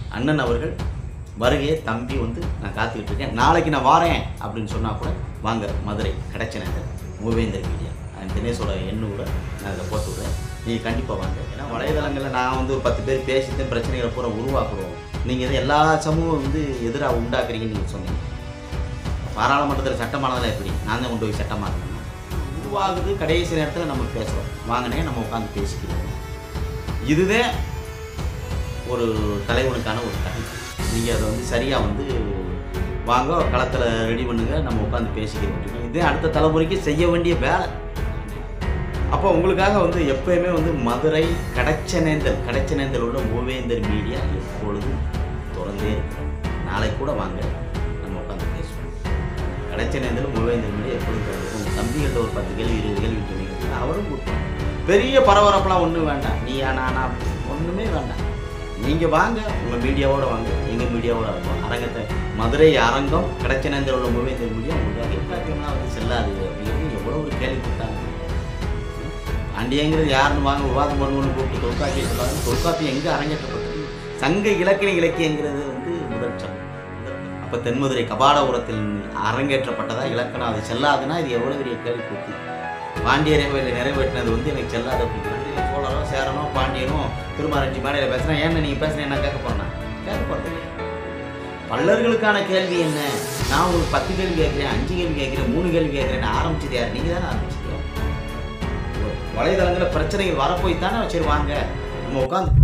அண்ணன் அவர்கள் வருகையை தம்பி வந்து நான் காத்துக்கிட்டு இருக்கேன் நாளைக்கு நான் வாரேன் அப்படின்னு சொன்னால் கூட வாங்க மதுரை கிடைச்ச நேரம் மூவேந்தர் மீடியா அந்த தினேஷோட எண்ணூரை நான் அதில் போட்டு விடுறேன் நீங்கள் கண்டிப்பாக வாங்க ஏன்னா வலைதளங்களில் நான் வந்து ஒரு பத்து பேர் பேசிட்டு பிரச்சனைகளை பூரா உருவாக்குறோம் நீங்கள் இதை எல்லா சமூகம் வந்து எதிராக உண்டாக்குறீங்கன்னு நீங்கள் சொன்னீங்க பாராளுமன்றத்தில் சட்டமானதில் எப்படி நான் தான் கொண்டு போய் சட்டமாக்கணும் உருவாகுது கடைசி நேரத்தில் நம்ம பேசுகிறோம் வாங்கினே நம்ம உட்காந்து பேசிக்கிறோம் இதுவே ஒரு தலைவனுக்கான ஒரு தகுதி நீங்கள் அதை வந்து சரியாக வந்து வாங்க களத்தில் ரெடி பண்ணுங்க நம்ம உட்காந்து பேசிக்கிறோம் இதே அடுத்த தலைமுறைக்கு செய்ய வேண்டிய வேலை அப்போ உங்களுக்காக வந்து எப்பயுமே வந்து மதுரை கடச்சனேந்தல் கடச்சனேந்தல் உள்ள மூவேந்தர் மீடியா எப்பொழுதும் திறந்தே இருக்கும் நாளைக்கு கூட வாங்க நம்ம உட்காந்து பேசுவோம் கடச்சனேந்தல் மூவேந்தர் மீடியா எப்பொழுதும் திறந்திருக்கும் உங்கள் தம்பிகள்ட்ட ஒரு பத்து கேள்வி இருபது கேள்வி சொன்னீங்க அவரும் கூட்டம் பெரிய பரபரப்புலாம் ஒன்றும் வேண்டாம் நீயா நானா ஒன்றுமே வேண்டாம் நீங்கள் வாங்க உங்கள் மீடியாவோட வாங்க எங்கள் மீடியாவோட இருக்கும் அரங்கத்தை மதுரை அரங்கம் கடச்சனேந்தல் உள்ள மூவேந்தர் மீடியா உங்களுக்கு எல்லாத்தையும்லாம் வந்து செல்லாது அப்படின்னு எவ்வளோ ஒரு கேள்வி கொடுத்தாங்க பாண்டியங்கிறது யாருன்னு வாங்க விவாதம் பண்ணுவோம்னு கூப்பிட்டு தொல்காப்பியை சொல்லாங்க தொல்காப்பியம் எங்கே அரங்கேற்றப்பட்டது சங்க இலக்கண இலக்கியங்கிறது வந்து முதல் சங்கம் அப்போ தென்மதுரை கபாடபுரத்தில் அரங்கேற்றப்பட்டதா இலக்கணம் அது செல்லாதுன்னா இது எவ்வளோ பெரிய கேள்வி கூட்டி பாண்டியரை நிறைவேற்றினது வந்து எனக்கு செல்லாது அப்படின்னு சோழரோ சேரனோ பாண்டியனோ திருமாரஞ்சி மேடையில் பேசுகிறேன் ஏன்னு நீங்கள் பேசுகிறேன் என்ன கேட்க போறேன் கேட்க போகிறது இல்லையா பல்லர்களுக்கான கேள்வி என்ன நான் உங்களுக்கு பத்து கேள்வி கேட்குறேன் அஞ்சு கேள்வி கேட்குறேன் மூணு கேள்வி கேட்குறேன் ஆரம்பிச்சது யார் நீங்கள் தானே ஆரம்பிச்சீங்க வலைதளங்களில் பிரச்சனைகள் வரப்போய் தானே சரி வாங்க நம்ம உட்காந்து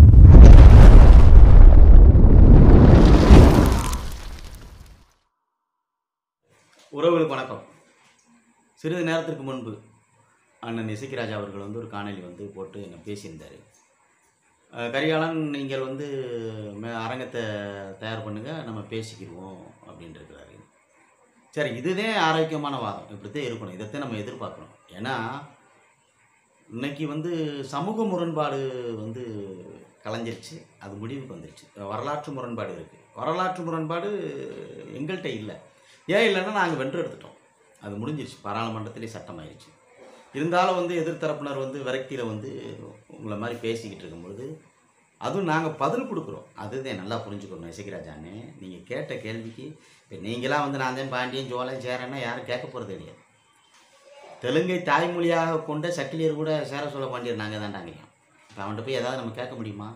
உறவுகளுக்கு வணக்கம் சிறிது நேரத்திற்கு முன்பு அண்ணன் இசைக்கிராஜ் அவர்கள் வந்து ஒரு காணொலி வந்து போட்டு என்ன பேசியிருந்தார் அஹ், கரிகாலன் நீங்கள் வந்து மே- அரங்கத்தை தயார் பண்ணுங்க நம்ம பேசிக்கிடுவோம் அப்படின்ட்டு இருக்கிறாரு சரி இதுதான் ஆரோக்கியமான வாதம் இப்படித்தான் இருக்கணும் இதைத்தான் நம்ம எதிர்பார்க்கணும் ஏன்னா இன்னைக்கு வந்து சமூக முரண்பாடு வந்து கலைஞ்சிருச்சு அது முடிவுக்கு வந்துருச்சு வரலாற்று முரண்பாடு இருக்குது வரலாற்று முரண்பாடு எங்கள்கிட்ட இல்லை ஏன் இல்லைன்னா நாங்கள் வென்று எடுத்துட்டோம் அது முடிஞ்சிருச்சு பாராளுமன்றத்திலே சட்டமாயிருச்சு இருந்தாலும் வந்து எதிர்த்தரப்பினர் வந்து விரக்தியில் வந்து உங்களை மாதிரி பேசிக்கிட்டு இருக்கும்பொழுது அதுவும் நாங்கள் பதில் கொடுக்குறோம் அதுதான் நல்லா புரிஞ்சுக்கணும் இசைக்கிராஜானே நீங்கள் கேட்ட கேள்விக்கு இப்போ நீங்களாம் வந்து நான் தான் பாண்டியன் சோழன் சேரன்னா யாரும் கேட்க போகிறது கிடையாது தெலுங்கை தாய்மொழியாக கொண்ட சக்கிலியர் கூட சேர சோழ பாண்டியர் நாங்கள் தான்டாங்க இப்போ அவன்கிட்ட போய் ஏதாவது நம்ம கேட்க முடியுமா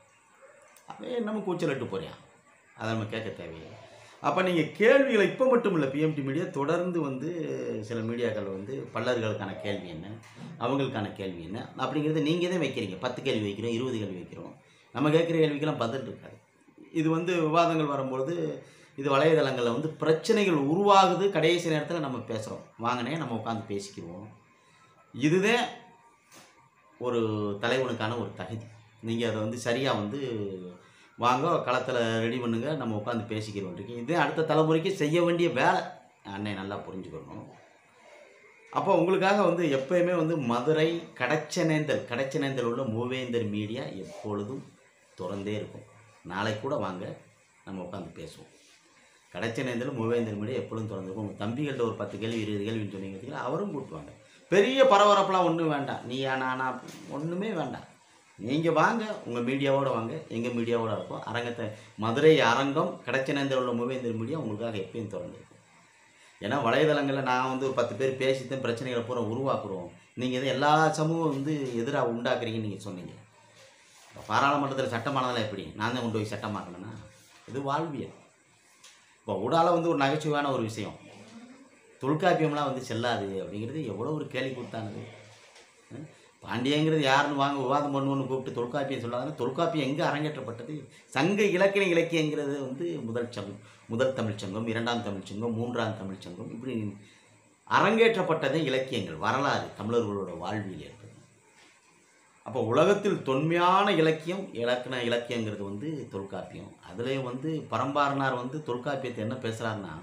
அவன் நம்ம கூச்சலிட்டு போறியான் அதை நம்ம கேட்க தேவையில்லை அப்போ நீங்கள் கேள்விகளை இப்போ மட்டும் இல்லை பிஎம்டி மீடியா தொடர்ந்து வந்து சில மீடியாக்கள் வந்து பல்லர்களுக்கான கேள்வி என்ன அவங்களுக்கான கேள்வி என்ன அப்படிங்கிறது நீங்கள் தான் வைக்கிறீங்க பத்து கேள்வி வைக்கிறோம் இருபது கேள்வி வைக்கிறோம் நம்ம கேட்குற கேள்விக்கெல்லாம் பதில் இருக்காது இது வந்து விவாதங்கள் வரும்பொழுது இது வலைதளங்களில் வந்து பிரச்சனைகள் உருவாகுது கடைசி நேரத்தில் நம்ம பேசுகிறோம் வாங்கினே நம்ம உட்காந்து பேசிக்குவோம் இதுவே ஒரு தலைவனுக்கான ஒரு தகுதி நீங்கள் அதை வந்து சரியாக வந்து வாங்க களத்தில் ரெடி பண்ணுங்க நம்ம உட்காந்து பேசிக்கிறோம் இருக்கு இதே அடுத்த தலைமுறைக்கு செய்ய வேண்டிய வேலை அண்ணன் நல்லா புரிஞ்சுக்கணும் அப்போ உங்களுக்காக வந்து எப்பயுமே வந்து மதுரை கடச்சனேந்தல் கடச்சனேந்தல் உள்ள மூவேந்தர் மீடியா எப்பொழுதும் திறந்தே இருக்கும் நாளைக்கு கூட வாங்க நம்ம உட்காந்து பேசுவோம் கடச்சனேந்தல் மூவேந்தர் மீடியா எப்பொழுதும் திறந்திருக்கும் உங்கள் தம்பிகள்ட்ட ஒரு பத்து கேள்வி இருபது கேள்வின்னு சொன்னீங்க பார்த்தீங்களா, அவரும் கூட்டுவாங்க பெரிய பரபரப்புலாம் ஒன்றும் வேண்டாம் நீயா நானா ஒன்றுமே வேண்டாம் நீங்கள் வாங்க உங்கள் மீடியாவோட வாங்க எங்கள் மீடியாவோட இருக்கும் அரங்கத்தை மதுரை அரங்கம் கடச்சனேந்தல் உள்ள மூவேந்தர் மீடியா உங்களுக்காக எப்பயும் திறந்திருக்கும் ஏன்னா வலைதளங்களில் நான் வந்து ஒரு பத்து பேர் பேசித்தான் பிரச்சனைகளை பூரா உருவாக்குறோம் நீங்கள் இதை எல்லா சமூகம் வந்து எதிராக உண்டாக்குறீங்கன்னு நீங்கள் சொன்னீங்க இப்போ பாராளுமன்றத்தில் சட்டமானதில் எப்படி நான் தான் கொண்டு போய் சட்டமாக்கணும்னா இது வாழ்வியல் இப்போ உடால வந்து ஒரு நகைச்சுவையான ஒரு விஷயம் தொல்காப்பியம்லாம் வந்து செல்லாது அப்படிங்கிறது எவ்வளோ ஒரு கேள்வி கொடுத்தானது ம்? பாண்டியங்கிறது யாருன்னு வாங்க விவாதம் பண்ணுவோன்னு கூப்பிட்டு தொல்காப்பியம் சொல்லாதுன்னா தொல்காப்பியம் எங்கே அரங்கேற்றப்பட்டது சங்க இலக்கண இலக்கியங்கிறது வந்து முதல் சங்கம் முதல் தமிழ்ச் சங்கம் இரண்டாம் தமிழ்ச் சங்கம் மூன்றாம் தமிழ்ச் சங்கம் இப்படி அரங்கேற்றப்பட்டதே இலக்கியங்கள் வரலாறு தமிழர்களோட வாழ்வியல் ஏற்பது அப்போ உலகத்தில் தொன்மையான இலக்கியம் இலக்கண இலக்கியங்கிறது வந்து தொல்காப்பியம் அதுலேயும் வந்து பரம்பாரனார் வந்து தொல்காப்பியத்தை என்ன பேசுகிறாருன்னா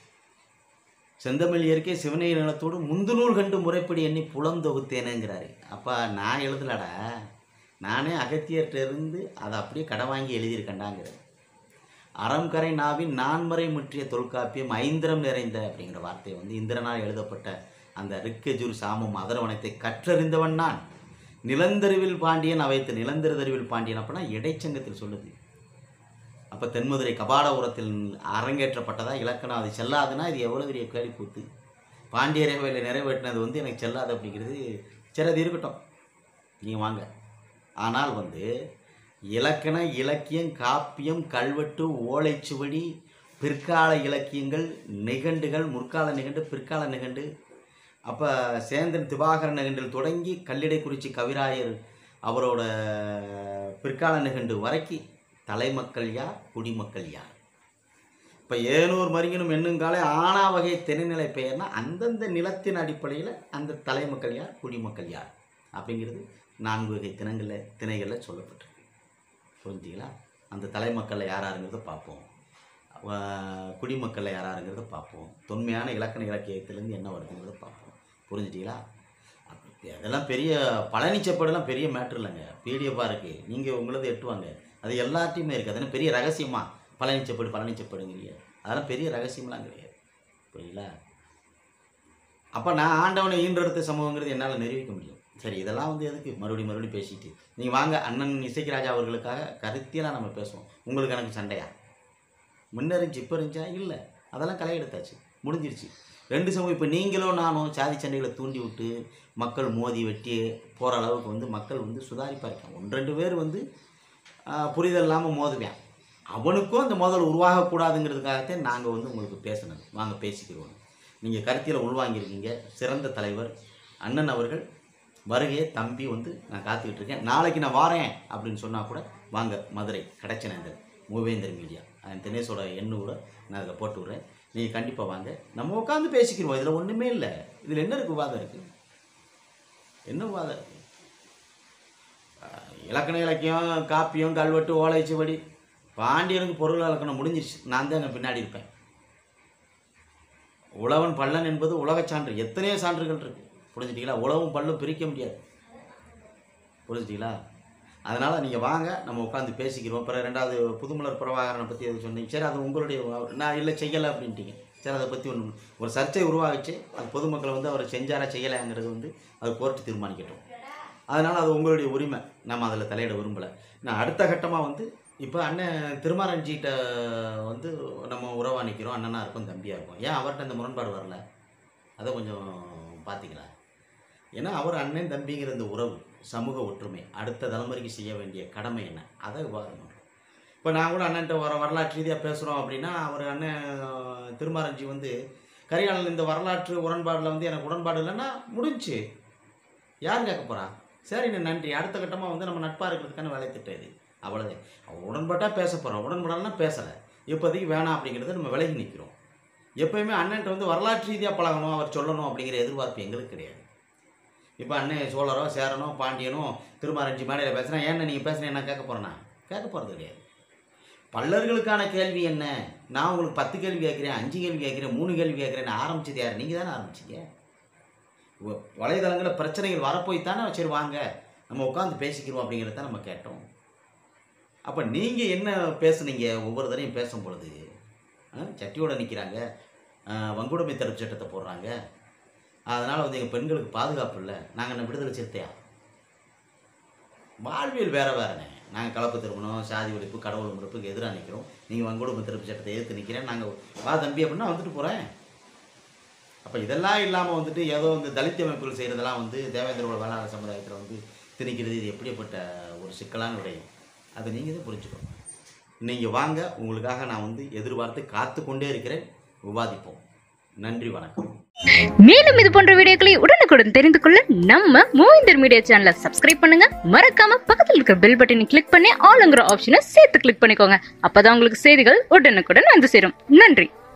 செந்தமிழ் இயற்கை சிவனை நிலத்தோடு முந்துநூல் கண்டு முறைப்படி எண்ணி புலம் தொகுத்தேனேங்கிறாரு அப்பா நான் எழுதலடா நானே அகத்தியர்கிட்ட இருந்து அதை அப்படியே கடை வாங்கி எழுதியிருக்கேன்டாங்கிறார் அறம் கரை நாவின் நான்மறை முற்றிய தொல்காப்பியம் ஐந்திரம் நிறைந்த அப்படிங்கிற வார்த்தை வந்து இந்திரனால் எழுதப்பட்ட அந்த ரிக்கஜூர் சாமம் அதரவனத்தை கற்றறிந்தவன் நான் நிலந்தருவில் பாண்டியன் அவைத்து நிலந்தருதருவில் பாண்டியன் அப்படின்னா இடைச்சங்கத்தில் சொல்லுது அப்போ தென்மதுரை கபாடபுரத்தில் அரங்கேற்றப்பட்டதா இலக்கணம் அது செல்லாதுன்னா இது எவ்வளோ பெரிய கேள்வி கூத்து பாண்டியரவையில் நிறைவேற்றினது வந்து எனக்கு செல்லாது அப்படிங்கிறது சரி அது இருக்கட்டும் நீங்கள் வாங்க ஆனால் வந்து இலக்கண இலக்கியம் காப்பியம் கல்வெட்டு ஓலைச்சுவடி பிற்கால இலக்கியங்கள் நிகண்டுகள் முற்கால நிகண்டு பிற்கால நிகண்டு அப்போ சேந்தன் திவாகர நிகண்டில் தொடங்கி கல்லிடைக்குறிச்சி கவிராயர் அவரோட பிற்கால நிகண்டு வரைக்கும் தலைமக்கள் யார் குடிமக்கள் யார் இப்போ ஏனூர் மருங்கினும் எண்ணுங்காலே ஆனா வகை திணைநிலை பெயர்னா அந்தந்த நிலத்தின் அடிப்படையில் அந்த தலைமக்கள் யார் குடிமக்கள் யார் அப்படிங்கிறது நான்கு வகை தினங்களில் திணைகளில் சொல்லப்பட்டிருக்கு புரிஞ்சுங்களா அந்த தலைமக்களில் யாராருங்கிறத பார்ப்போம் வ- குடிமக்களில் யாராருங்கிறத பார்ப்போம் தொன்மையான இலக்கண இலக்கியத்திலேருந்து என்ன வருதுங்கிறத பார்ப்போம் புரிஞ்சுட்டீங்களா அப்ப அதெல்லாம் பெரிய பழனி செப்படெல்லாம் பெரிய மேட்ரு இல்லைங்க பிடிஎஃபாக இருக்குது நீங்கள் உங்களது எட்டுவாங்க அது எல்லாத்தையுமே இருக்குது அது என்ன பெரிய ரகசியமா பழனி செப்படு பழனி செப்படுங்கிறீங்க அதெல்லாம் பெரிய ரகசியம்லாம் கிடையாது புரியுங்களா அப்போ நான் ஆண்டவனை ஈன்றெடுத்த சமூகங்கிறது என்னால் நிரூபிக்க முடியும் சரி இதெல்லாம் வந்து எதுக்கு மறுபடியும் மறுபடியும் பேசிட்டு நீங்கள் வாங்க அண்ணன் இசைக்கராஜா அவர்களுக்காக கருத்தியெல்லாம் நம்ம பேசுவோம் உங்களுக்கு எனக்கு சண்டையா முன்ன இருந்துச்சு இப்போ இருந்துச்சா இல்லை அதெல்லாம் களை எடுத்தாச்சு முடிஞ்சிருச்சு ரெண்டு சமூகம் இப்போ நீங்களும் நானும் சாதி சண்டைகளை தூண்டி விட்டு மக்கள் மோதி வெட்டி போகிற அளவுக்கு வந்து மக்கள் வந்து சுதாரிப்பாக இருக்காங்க ஒன்று ரெண்டு பேர் வந்து ஆஹ், புரிதல் இல்லாமல் மோதுவேன் அவனுக்கும் அந்த மோதல் உருவாகக்கூடாதுங்கிறதுக்காகத்தான் நாங்கள் வந்து உங்களுக்கு பேசினது வாங்க பேசிக்கிறோம் நீங்கள் கருத்தியில் உள்வாங்கியிருக்கீங்க சிறந்த தலைவர் அண்ணன் அவர்கள் வருகையை தம்பி வந்து நான் காத்துக்கிட்டு இருக்கேன் நாளைக்கு நான் வாரேன் அப்படின்னு சொன்னால் கூட வாங்க மதுரை கடைச்சனேந்தர் மூவேந்தர் மீடியா அந்த தினேஷோட எண்ணு கூட நான் அதில் போட்டு விட்றேன் நீங்கள் கண்டிப்பாக வாங்க நம்ம உட்காந்து பேசிக்கிறோம் இதில் ஒன்றுமே இல்லை இதில் என்ன இருக்குது விவாதம் இருக்குது என்ன விவாதம் இருக்குது இலக்கண இலக்கியம் காப்பியம் கல்வெட்டு ஓலைச்சுவடி பாண்டியனுக்கு பொருள் இலக்கணம் முடிஞ்சிருச்சு நான் தான் அங்கே பின்னாடி இருப்பேன் உழவன் பள்ளன் என்பது உலகச் சான்று எத்தனையோ சான்றுகள் இருக்கு புரிஞ்சுட்டீங்களா உழவும் பல்லும் பிரிக்க முடியாது புரிஞ்சுட்டீங்களா அதனால் நீங்கள் வாங்க நம்ம உட்காந்து பேசிக்கிறோம் பிறகு ரெண்டாவது புதுமலர் பிரபாகரனை பற்றி எது சொன்னீங்க சரி அது உங்களுடைய நான் இல்லை செய்யலை அப்படின்ட்டீங்க சரி அதை பற்றி ஒன்று ஒரு சர்ச்சை உருவாகிச்சு அது பொதுமக்களை வந்து அவர் செஞ்சாரா செய்யலைங்கிறது வந்து அது கோர்ட்டு தீர்மானிக்கட்டும் அதனால் அது உங்களுடைய உரிமை நம்ம அதில் தலையிட விரும்பலை நான் அடுத்த கட்டமாக வந்து இப்போ அண்ணன் திருமாரஞ்சிகிட்ட வந்து நம்ம உறவாக நிற்கிறோம் அண்ணனாக இருக்கும் தம்பியாக இருக்கும் ஏன் அவர்கிட்ட இந்த முரண்பாடு வரல அதை கொஞ்சம் பார்த்திக்கலாம் ஏன்னா அவர் அண்ணன் தம்பிங்கிற இந்த உறவு சமூக ஒற்றுமை அடுத்த தலைமுறைக்கு செய்ய வேண்டிய கடமை என்ன அதை விவாதம் பண்ணுறோம் இப்போ நான் கூட அண்ணன்ட்ட வர வரலாற்று ரீதியாக பேசுகிறோம் அப்படின்னா அவர் அண்ணன் அஹ், திருமாரஞ்சி வந்து கரிகாலன் இந்த வரலாற்று உடன்பாடில் வந்து எனக்கு உடன்பாடு இல்லைன்னா முடிஞ்சுச்சு யார் கேட்க போகிறா சரிண்ணே நன்றி அடுத்த கட்டமாக வந்து நம்ம நட்பாக இருக்கிறதுக்கான வேலை திட்டம் இது அவ்வளோதான் அவன் உடன்பாட்டாக பேச போகிறோம் உடன்படாலாம் பேசலை இப்போதைக்கு வேணாம் அப்படிங்கிறத நம்ம விலகி நிற்கிறோம் எப்பயுமே அண்ணன்ட்ட வந்து வரலாற்று ரீதியாக பழகணும் அவர் சொல்லணும் அப்படிங்கிற எதிர்பார்ப்பு எங்களுக்கு கிடையாது இப்போ அண்ணன் சோழரோ சேரனோ பாண்டியனோ திருமாரஞ்சி மேடையில் பேசுனா ஏன்னா நீங்கள் பேசுனா என்ன கேட்க போகிறேன்னா கேட்க போகிறது கிடையாது பல்லர்களுக்கான கேள்வி என்ன நான் உங்களுக்கு பத்து கேள்வி கேட்குறேன் அஞ்சு கேள்வி கேட்குறேன் மூணு கேள்வி கேட்குறேன் ஆரம்பிச்சது யார் நீங்கள் தானே ஆரம்பிச்சீங்க வ- வலைதளங்களில் பிரச்சனைகள் வரப்போய் தானே சரி வாங்க நம்ம உட்காந்து பேசிக்கிறோம் அப்படிங்கிறத தான் நம்ம கேட்டோம் அப்போ நீங்கள் என்ன பேசுனீங்க ஒவ்வொரு தடையும் பேசும் பொழுது ஆ, சட்டியோட நிற்கிறாங்க வங்குடுமை தடுப்பு சட்டத்தை போடுறாங்க அதனால் வந்து எங்கள் பெண்களுக்கு பாதுகாப்பு இல்லை நாங்கள் என்ன விடுதலை சிறுத்தையா வாழ்வியல் வேற வேறனே நாங்கள் கலப்பு திருமணம் சாதி ஒழிப்பு கடவுள் மறுப்புக்கு எதிராக நிற்கிறோம் நீங்கள் வங்குடுமை தடுப்பு சட்டத்தை எதிர்த்து நிற்கிறேன் நாங்கள் வா தம்பி அப்படின்னா வந்துட்டு போகிறேன் அப்போ இதெல்லாம் இல்லாமல் வந்துட்டு ஏதோ வந்து தலித் அமைப்புகள் செய்கிறதெல்லாம் வந்து தேவேந்திரோட வேளாண் சமுதாயத்தில் வந்து திணிக்கிறது இது எப்படிப்பட்ட ஒரு சிக்கலான விடயம் அதை நீங்கள் தான் புரிஞ்சுக்கணும் நீங்கள் வாங்க உங்களுக்காக நான் வந்து எதிர்பார்த்து காத்து கொண்டே இருக்கிறேன் விவாதிப்போம் நன்றி வணக்கம் மேலும் இது போன்ற வீடியோக்களை உடனுக்குடன் தெரிந்து கொள்ள நம்ம மூவிந்தர் மீடியா சேனலை சப்ஸ்கிரைப் பண்ணுங்க மறக்காம பக்கத்தில் இருக்கிற பெல் பட்டனை கிளிக் பண்ணி ஆளுங்கிற ஆப்ஷனை சேர்த்து கிளிக் பண்ணிக்கோங்க அப்பதான் உங்களுக்கு செய்திகள் உடனுக்குடன் வந்து சேரும் நன்றி